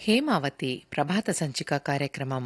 హేమావతి ప్రభాత సంచిక కార్యక్రమం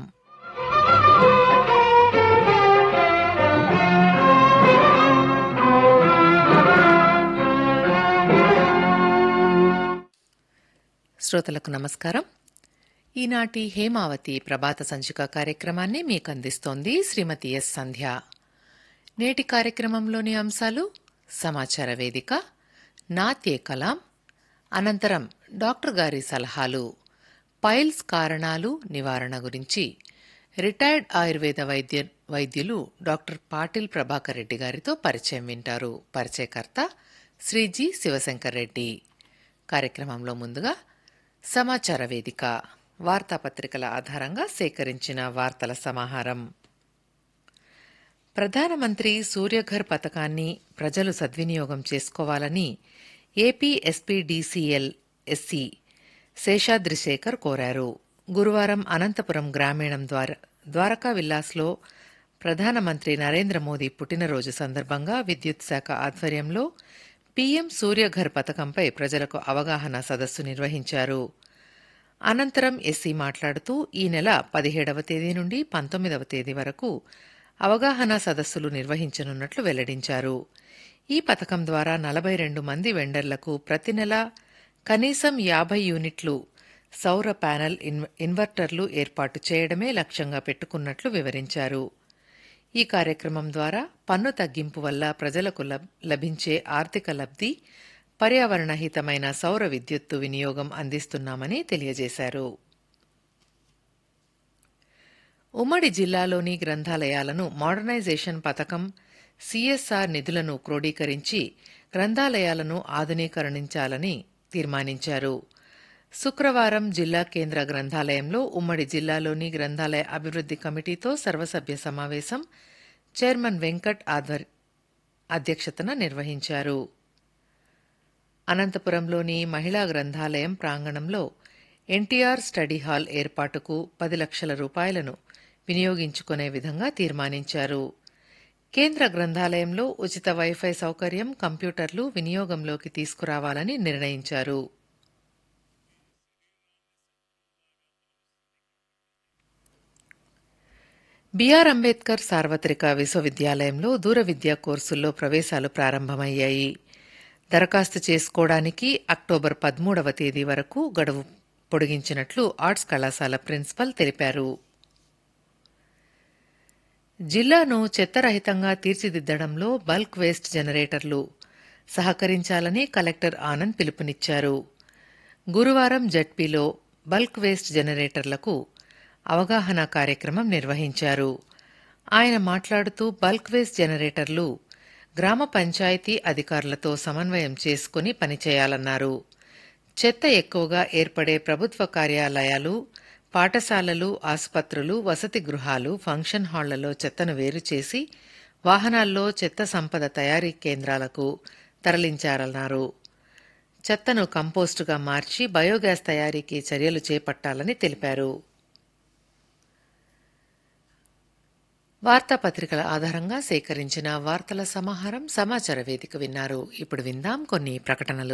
శ్రోతలకు నమస్కారం ఈనాటి హేమావతి ప్రభాత సంచిక కార్యక్రమాన్ని మీకు అందిస్తోంది శ్రీమతి ఎస్ సంధ్య నేటి కార్యక్రమంలోని అంశాలు సమాచార వేదిక నాత్యే కలాం అనంతరం డాక్టర్ గారి సలహాలు పైల్స్ కారణాలు నివారణ గురించి రిటైర్డ్ ఆయుర్వేద వైద్య వైద్యులు డాక్టర్ పాటిల్ ప్రభాకర్ రెడ్డి గారితో పరిచయం వింటారు పరిచయకర్త శ్రీ జి శివశంకర్ రెడ్డి కార్యక్రమంలో ముందుగా సమాచార వేదిక వార్తాపత్రికల ఆధారంగా సేకరించిన వార్తల సమాహారం ప్రధానమంత్రి సూర్యఘర్ పథకాన్ని ప్రజలు సద్వినియోగం చేసుకోవాలని ఏపీ ఎస్పీడీసీఎల్ ఎస్సీ శేషాద్రిశేఖర్ కోరారు గురువారం అనంతపురం గ్రామీణం ద్వార ద్వారకా విల్లాస్లో ప్రధానమంత్రి నరేంద్ర మోదీ పుట్టినరోజు సందర్భంగా విద్యుత్ శాఖ ఆధ్వర్యంలో పీఎం సూర్యఘర్ పథకంపై ప్రజలకు అవగాహన సదస్సు నిర్వహించారు అనంతరం ఎస్సీ మాట్లాడుతూ ఈ నెల పదిహేడవ తేదీ నుండి పంతొమ్మిదవ తేదీ వరకు అవగాహన సదస్సులు నిర్వహించనున్నట్లు వెల్లడించారు ఈ పథకం ద్వారా నలభై రెండు మంది వెండర్లకు ప్రతి నెల కనీసం యాభై యూనిట్లు సౌర ప్యానెల్ ఇన్ ఇన్వర్టర్లు ఏర్పాటు చేయడమే లక్ష్యంగా పెట్టుకున్నట్లు వివరించారు ఈ కార్యక్రమం ద్వారా పన్ను తగ్గింపు వల్ల ప్రజలకు లబ్- లభించే ఆర్థిక లబ్ధి పర్యావరణ హితమైన సౌర విద్యుత్తు వినియోగం అందిస్తున్నామని తెలియజేశారు ఉమ్మడి జిల్లాలోని గ్రంథాలయాలను మోడర్నైజేషన్ పథకం సిఎస్ఆర్ నిధులను క్రోడీకరించి గ్రంథాలయాలను ఆధునీకరించాలని తీర్మానించారు శుక్రవారం జిల్లా కేంద్ర గ్రంథాలయంలో ఉమ్మడి జిల్లాలోని గ్రంథాలయ అభివృద్ధి కమిటీతో సర్వసభ్య సమావేశం చైర్మన్ వెంకట్ ఆధ్వర్ అధ్యక్షతన నిర్వహించారు అనంతపురంలోని మహిళా గ్రంథాలయం ప్రాంగణంలో ఎన్టీఆర్ స్టడీ హాల్ ఏర్పాటుకు పది లక్షల రూపాయలను వినియోగించుకునే విధంగా తీర్మానించారు కేంద్ర గ్రంథాలయంలో ఉచిత వైఫై సౌకర్యం కంప్యూటర్లు వినియోగంలోకి తీసుకురావాలని నిర్ణయించారు బిఆర్ అంబేద్కర్ సార్వత్రిక విశ్వవిద్యాలయంలో దూర విద్యా కోర్సుల్లో ప్రవేశాలు ప్రారంభమయ్యాయి దరఖాస్తు చేసుకోవడానికి అక్టోబర్ పదమూడవ తేదీ వరకు గడువు పొడిగించినట్లు ఆర్ట్స్ కళాశాల ప్రిన్సిపల్ తెలిపారు జిల్లాను చెత్తరహితంగా తీర్చిదిద్దడంలో బల్క్ వేస్ట్ జనరేటర్లు సహకరించాలని కలెక్టర్ ఆనంద్ పిలుపునిచ్చారు గురువారం జడ్పీలో బల్క్ వేస్ట్ జనరేటర్లకు అవగాహన కార్యక్రమం నిర్వహించారు ఆయన మాట్లాడుతూ బల్క్ వేస్ట్ జనరేటర్లు గ్రామ పంచాయతీ అధికారులతో సమన్వయం చేసుకుని పనిచేయాలన్నారు చెత్త ఎక్కువగా ఏర్పడే ప్రభుత్వ కార్యాలయాలు పాఠశాలలు ఆసుపత్రులు వసతి గృహాలు ఫంక్షన్ హాళ్లలో చెత్తను వేరు చేసి వాహనాల్లో చెత్త సంపద తయారీ కేంద్రాలకు తరలించారన్నారు చెత్తను కంపోస్టుగా మార్చి బయోగ్యాస్ తయారీకి చర్యలు చేపట్టాలని తెలిపారు వార్తాపత్రికల ఆధారంగా సేకరించిన వార్తల సమాహారం సమాచార వేదిక విన్నారు ఇప్పుడు విందాం కొన్ని ప్రకటనలు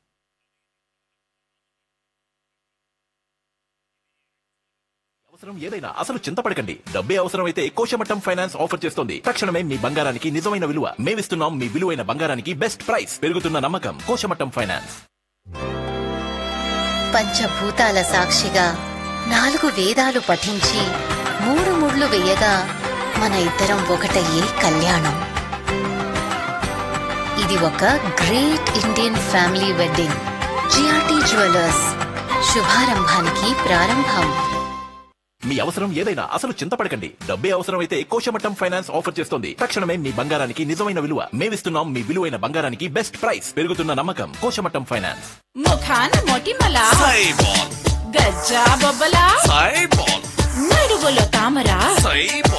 అవసరం ఏదైనా అసలు చింతపడకండి డబ్బే అవసరమైతే కోశమట్టం ఫైనాన్స్ ఆఫర్ చేస్తోంది తక్షణమే మీ బంగారానికి నిజమైన విలువ మేమిస్తున్నాం మీ విలువైన బంగారానికి బెస్ట్ ప్రైస్ పెరుగుతున్న నమ్మకం కోశమట్టం ఫైనాన్స్ పంచభూతాల సాక్షిగా నాలుగు వేదాలు పఠించి మూడు ముళ్ళు వేయగా మన ఇద్దరం ఒకటయ్యే కళ్యాణం ఇది ఒక great Indian family wedding GRT jewellers శుభారంభానికి ప్రారంభం మీ అవసరం ఏదైనా అసలు చింతపడకండి డబ్బే అవసరమైతే కోశమట్టం ఫైనాన్స్ ఆఫర్ చేస్తోంది తక్షణమే మీ బంగారానికి నిజమైన విలువ మేమిస్తున్నాం మీ విలువైన బంగారానికి బెస్ట్ ప్రైస్ పెరుగుతున్న నమ్మకం కోశమట్టం ఫైనాన్స్ ముఖాన మొటిమల సైబాల్ గజ్జా బొబ్బల సైబాల్ నడుగులో తామర సైబాల్